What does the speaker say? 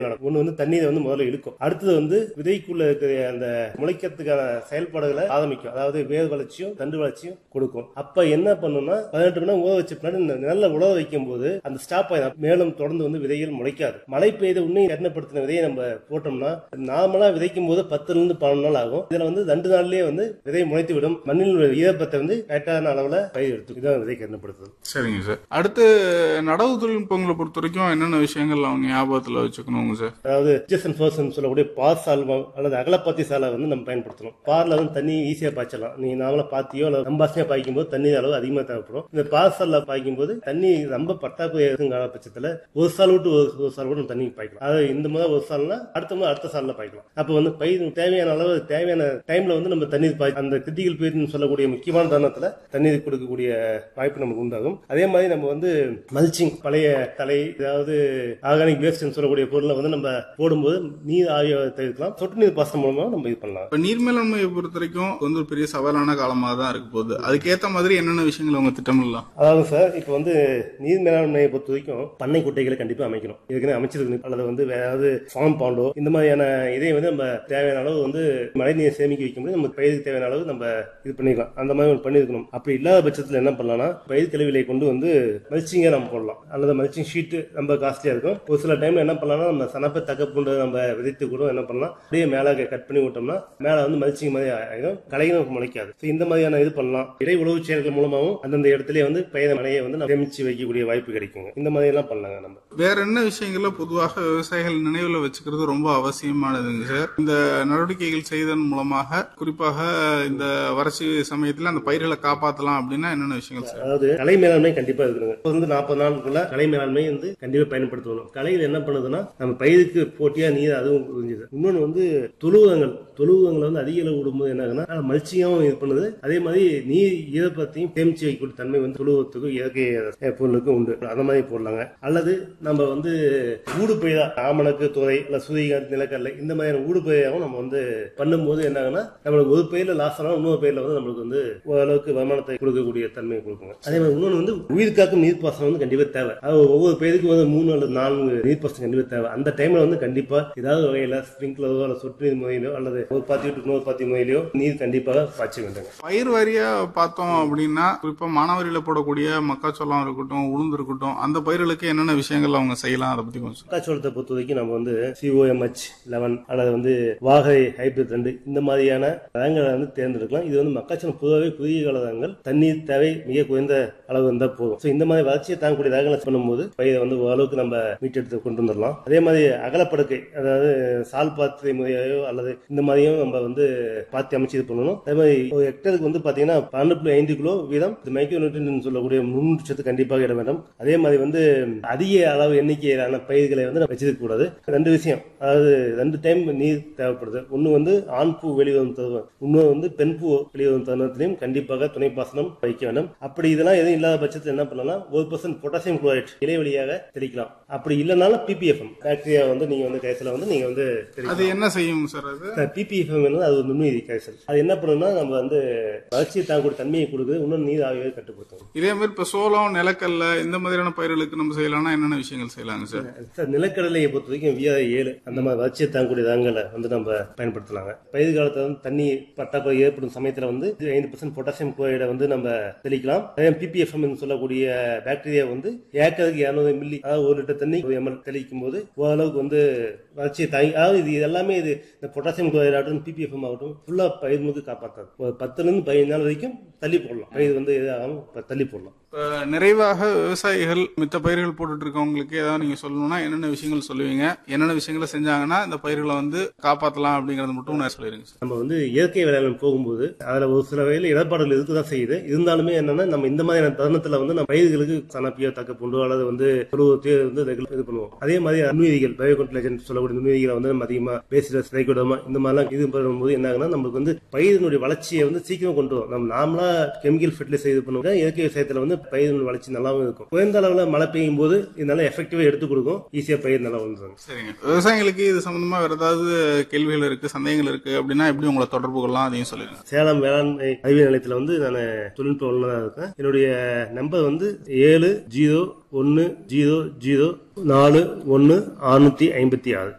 நடக்கும் ஒண்ணு வந்து தண்ணீரை வந்து முதல்ல இழுக்கும் அடுத்தது வந்து விதைக்குள்ள இருக்கிற அந்த முளைக்கிறதுக்கான செயல்பாடுகளை ஆரம்பிக்கும் அதாவது வேர் வளர்ச்சியும் தண்டு வளர்ச்சியும் கொடுக்கும் அப்ப என்ன பண்ணும்னா பதினெட்டு மணி நேரம் ஊற வச்ச பின்னாடி இந்த நல்ல உழவ வைக்கும் போது அந்த ஸ்டாப் ஆயிடும் மேலும் தொடர்ந்து வந்து விதைகள் முளைக்காது மழை பெய்த உடனே எண்ணப்படுத்தின விதையை நம்ம போட்டோம்னா நார்மலா விதைக்கும் போது பத்துல இருந்து பன்னெண்டு நாள் ஆகும் இதுல வந்து ரெண்டு நாள்லயே வந்து விதை முளைத்து விடும் மண்ணில் உள்ள ஈரப்பத்தை வந்து கரெக்டான அளவுல பயிர் எடுத்து இதான் விதை எண்ணப்படுத்துது சரிங்க சார் அடுத்து நடவு தொழில்நுட்பங்களை பொறுத்த வரைக்கும் என்னென்ன விஷயங்கள் அவங்க ஞாபகத்துல வச்சுக்கணுங்க சார் அதாவது ஜெசன் ஃபர்சன் சொல்லக்கூடிய பார் சால்வா அல்லது அகலப்பாத்தி சாலை வந்து நம்ம பயன்படுத்தணும் பார்ல வந்து தண்ணி ஈஸியா பாய்ச்சலாம் நீங்க நாமளா பாத்தியோ அல்லது நம்பாசனையா பாய்க்கும் போது தண்ணி அளவு அதிகமா தேவைப்படும் இந்த பார் சால்ல பாய்க்கும் போது தண்ணி ரொம்ப பற்றாக்குறை இருக்குங்கிற பட்சத்துல ஒரு சால் விட்டு ஒரு ஒரு சால் கூட நம்ம தண்ணி பாய்க்கலாம் அதாவது இந்த மாதிரி ஒரு சால்னா அடுத்த முறை அடுத்த சால்ல பாய்க்கலாம் அப்ப வந்து பயிர் தேவையான அளவு தேவையான டைம்ல வந்து நம்ம தண்ணீர் பாய் அந்த கிரிட்டிக்கல் பீரியட்னு சொல்லக்கூடிய முக்கியமான தருணத்துல தண்ணீர் கொடுக்கக்கூடிய வாய்ப்பு நமக்கு உண்டாகும் அதே மாதிரி நம்ம வந்து மல்ச்சிங் பழைய தலை ஏதாவது ஆர்கானிக் வேஸ்ட்னு சொல்லக்கூடிய பொருளை வந்து நம்ம போடும்போது நீர் ஆவியை தவிர்க்கலாம் சொட்டு நீர் பாசனம் மூலமா நம்ம இது பண்ணலாம் இப்ப நீர் மேலாண்மையை பொறுத்த வரைக்கும் வந்து ஒரு பெரிய சவாலான காலமாக தான் இருக்க போகுது அதுக்கேத்த மாதிரி என்னென்ன விஷயங்கள் அவங்க திட்டமிடலாம் அதாவது சார் இப்போ வந்து நீர் மேலாண்மையை பொறுத்த வரைக்கும் பண்ணை குட்டைகளை கண்டிப்பா அமைக்கணும் இதுக்குன்னு அமைச்சிருக்கணும் அல்லது வந்து வேற ஏதாவது ஃபார்ம் பாண்டோ இந்த மாதிரியான இதை வந்து நம்ம தேவையான அளவு வந்து மழை நீரை சேமிக்க வைக்க முடியும் நம்ம பயிருக்கு தேவையான அளவு நம்ம இது பண்ணிக்கலாம் அந்த மாதிரி ஒன்று பண்ணியிருக்கணும் அப்படி இல்லாத பட்சத்தில் என்ன பண்ணலாம்னா பயிர் கழிவுகளை கொண்டு வந்து மல்ச்சிங்கை நம்ம போடலாம் அல்லது மல்ச்சிங் ஷீட்டு ரொம்ப காஸ்ட்லியா இருக்கும் ஒரு சில டைம்ல என்ன பண்ணலாம்னா நம்ம சனப்பை தக்கப்புண்டு நம்ம விதைத்து கூட என்ன பண்ணலாம் அப்படியே மேலே கட் பண்ணி விட்டோம்னா மேலே வந்து மல்ச்சிங் மாதிரி ஆயிடும் களையும் முளைக்காது So இந்த மாதிரியான இது பண்ணலாம் இடை உழவு செயல்கள் மூலமாகவும் அந்தந்த இடத்துல வந்து பயிர் மழையை வந்து நம்ம சேமிச்சு வைக்கக்கூடிய வாய்ப்பு கிடைக்குங்க இந்த மாதிரி எல்லாம் பண்ணலாங்க நம்ம வேற என்ன விஷயங்கள்ல பொதுவாக விவசாயிகள் நினைவுல வச்சுக்கிறது ரொம்ப அவசியமானதுங்க சார் இந்த நடவடிக்கைகள் செய்ததன் மூலமாக குறிப்பாக இந்த வறட்சி சமயத்துல அந்த பயிர்களை காப்பாத்தலாம் அப்படின்னா என்னென்ன விஷயங்கள் சார் அதாவது கலை மேலாண்மை கண்டிப்பா இருக்கணுங்க இப்போ வந்து நாற்பது நாளுக்குள்ள கலை மேலாண்மை வந்து கண்டிப்பா பயன்படுத்தணும் கலையில் என்ன பண்ணுதுன்னா நம்ம பயிருக்கு போட்டியா நீர் அதுவும் புரிஞ்சுது இன்னொன்று வந்து தொழுவங்கள் தொழுவங்களை வந்து அதிக அளவு விடும்போது என்ன ஆகுதுன்னா மல்ச்சியாவும் இது பண்ணுது அதே மாதிரி நீர் ஈரப்பத்தையும் சேமிச்சு வைக்கக்கூடிய தன்மை வந்து தொழுவத்துக்கும் இயற்கை அஹ், பொருளுக்கும் உண்டு அந்த மாதிரி போடலாங்க அல்லது நம்ம வந்து ஊடு பயிரா ஆமணக்கு துறை இல்ல சூரியகாந்தி நிலக்கடலை இந்த மாதிரியான ஊடு பயிராகவும் நம்ம வந்து பண்ணும்போது என்ன ஆகுன்னா நம்மளுக்கு ஒரு பயிர்ல லாஸ் ஆனால் இன்னொரு பயிர்ல வந்து நம்மளுக்கு வந்து ஓரளவுக்கு வருமானத்தை கொடுக்கக்கூடிய தன்மையை கொடுக்குங்க அதே மாதிரி இன்னொன்று வந்து உயிர் காக்கும் நீர்ப்பாசனம் வந்து கண்டிப்பா தேவை அது ஒவ்வொரு பயிருக்கு வந்து மூணு அல்லது நான்கு நீர்ப்பாசனம் கண்டிப்பா தேவை அந்த டைம்ல வந்து கண்டிப்பா ஏதாவது வகையில ஸ்பிரிங்க்லரோ அல்லது சொட்டு நீர் முறையிலோ அல்லது ஒரு பாத்தி விட்டு இன்னொரு பாத்தி முறையிலோ நீர் கண்டிப்பாக பாய்ச்ச வேண்டுங்க பயிர் வாரியா பார்த்தோம் அப்படின்னா குறிப்பா மானாவாரியில போடக்கூடிய மக்காச்சோளம் இருக்கட்டும் உளுந்து இருக்கட்டும் அந்த பயிர்களுக்கு என்னென்ன விஷயங்கள் அவங்க செய்யலாம் அதை பத்தி கொஞ்சம் சொல்லுங்க. மக்காச்சோளத்தை பொறுத்த வரைக்கும் நம்ம வந்து சிஓஎம்ஹெச் லெவன் அல்லது வந்து வாகை ஹைபிரிட் ரெண்டு இந்த மாதிரியான ரகங்களை வந்து தேர்ந்தெடுக்கலாம் இது வந்து மக்காச்சோளம் பொதுவாகவே குறுகிய கால ரகங்கள் தண்ணீர் தேவை மிக குறைந்த அளவு இருந்தால் போதும் ஸோ இந்த மாதிரி வளர்ச்சியை தாங்கக்கூடிய ரகங்களை பண்ணும்போது பயிரை வந்து ஓரளவுக்கு நம்ம மீட்டெடுத்து கொண்டு வந்துடலாம் அதே மாதிரி அகலப்படுக்கை அதாவது சால் பாத்திரை முறையோ அல்லது இந்த மாதிரியும் நம்ம வந்து பாத்தி அமைச்சு இது பண்ணணும் அதே மாதிரி ஒரு ஹெக்டருக்கு வந்து பாத்தீங்கன்னா பன்னெண்டு புள்ளி ஐந்து கிலோ வீதம் இந்த மைக்ரோ நியூட்ரியன் சொல்லக்கூடிய நுண்ணூட்டச்சத்து கண்டிப்பாக இட வேண்டும் அதே மாதிரி வந்து அதிக அளவு எண்ணிக்கையிலான பயிர்களை வந்து நம்ம வச்சிருக்க கூடாது ரெண்டு விஷயம் அதாவது ரெண்டு டைம் நீர் தேவைப்படுது ஒன்னு வந்து ஆண் பூ வெளிவரும் தருவம் இன்னொரு வந்து பெண் பூ வெளிவரும் தருணத்திலையும் கண்டிப்பாக துணை பாசனம் வைக்க வேண்டும் அப்படி இதெல்லாம் எதுவும் இல்லாத பட்சத்தில் என்ன பண்ணலாம் ஒரு பர்சன்ட் பொட்டாசியம் குளோரைட் இலைவழியாக தெளிக்கலாம் அப்படி இல்லைனாலும் பிபிஎஃப்எம் பாக்டீரியா வந்து நீங்க வந்து கைசில வந்து நீங்க வந்து தெளிக்கலாம் அது என்ன செய்யும் சார் அது பிபிஎஃப்எம் வந்து அது ஒரு நுண்ணுயிரி கரைசல் அது என்ன பண்ணுன்னா நம்ம வந்து வளர்ச்சியை தாங்கக்கூடிய தன்மையை கொடுக்குது இன்னும் நீர் ஆவியை கட்டுப்படுத்தும் இதே மாதிரி இப்ப சோளம் நிலக்கல்ல இந்த மாதிரியான பயிர்களுக்கு நம்ம செய்யலாம்னா என்னென்ன விஷயங்கள் செய்யலாங்க சார் சார் நிலக்கடலையை பொறுத்த வரைக்கும் விஆர் ஏழு அந்த மாதிரி வளர்ச்சியை தாங்கக்கூடிய ரகங்களை வந்து நம்ம பயன்படுத்தலாங்க பயிர் காலத்துல வந்து தண்ணி பற்றாக்குறை ஏற்படும் சமயத்துல வந்து ஐந்து பர்சன்ட் பொட்டாசியம் குளோரைடை வந்து நம்ம தெளிக்கலாம் அதே பிபிஎஃப்எம் சொல்லக்கூடிய பாக்டீரியா வந்து ஏக்கருக்கு இருநூறு மில்லி அதாவது ஒரு லிட்டர் தண்ணி ஒரு எம்எல் தெளிக்கும் போது ஓரளவுக்கு வந்து வளர்ச்சியை தாங்கி அதாவது இது எல்லாமே இது இந்த பொட்டாசியம் குளோரைட் ஆகட்டும் பிபிஎஃப்எம் ஆகட்டும் ஃபுல்லா பயிர் முழுக்க காப்பாற்றாது ஒரு பத்துல இருந்து பதினஞ்சு நாள் வரைக்கும் தள்ளி போடலாம் பயிர் வந்து இதாகாம தள்ளி போடலாம் இப்ப நிறைவாக விவசாயிகள் மித்த பயிர்கள் போட்டுட்டு இருக்கவங்களுக்கு ஏதாவது நீங்க சொல்லணும்னா என்னென்ன விஷயங்கள் சொல்லுவீங்க என்னென்ன விஷயங்களை செஞ்சாங்கன்னா இந்த பயிர்களை வந்து காப்பாத்தலாம் அப்படிங்கறது மட்டும் நான் சொல்லிருங்க சார் நம்ம வந்து இயற்கை வேளாண் போகும்போது அதுல ஒரு சில வகையில் இடர்பாடுகள் இருக்குதான் செய்யுது இருந்தாலுமே என்னன்னா நம்ம இந்த மாதிரியான தருணத்துல வந்து நம்ம பயிர்களுக்கு சனப்பியோ தக்க புண்டோ அல்லது வந்து தொழுவத்தையோ வந்து ரெகுலர் இது பண்ணுவோம் அதே மாதிரி நுண்ணுயிரிகள் பயோகன்டிலேஜன் சொல்லக்கூடிய நுண்ணுயிரிகளை வந்து நம்ம அதிகமா பேசிடஸ் ரைகோடோமா இந்த மாதிரிலாம் இது பண்ணும்போது என்ன ஆகுனா நம்மளுக்கு வந்து பயிரினுடைய வளர்ச்சியை வந்து சீக்கிரம் கொண்டு வரும் நம்ம நார்மலா கெமிக்கல் ஃபெர்டிலைசர் இது பண்ணுவோம் இயற்கை விவசாயத்துல வந்து பயிரின் வளர்ச்சி நல்லாவும் இருக்கும் குறைந்த அளவுல மழை பெய்யும் போது இது நல்லா எஃபெக்டிவா எடுத்து கொடுக்கும் ஈஸியா பயிர் நல்லா வந்துடும் சரிங்க விவசாயிகளுக்கு இது சம்பந்தமா வேற ஏதாவது கேள்விகள் இருக்கு சந்தேகங்கள் இருக்கு அப்படின்னா எப்படி உங்களை தொடர்பு கொள்ளலாம் அதையும் சொல்லிருங்க சேலம் வேளாண்மை அறிவியல் நிலையத்தில் வந்து நான் தொழில்நுட்ப வல்லுநராக இருக்கேன் என்னுடைய நம்பர் வந்து ஏழு ஜீரோ ஒன்று ஜீரோ ஜீரோ நாலு ஒன்று அறுநூத்தி ஐம்பத்தி ஆறு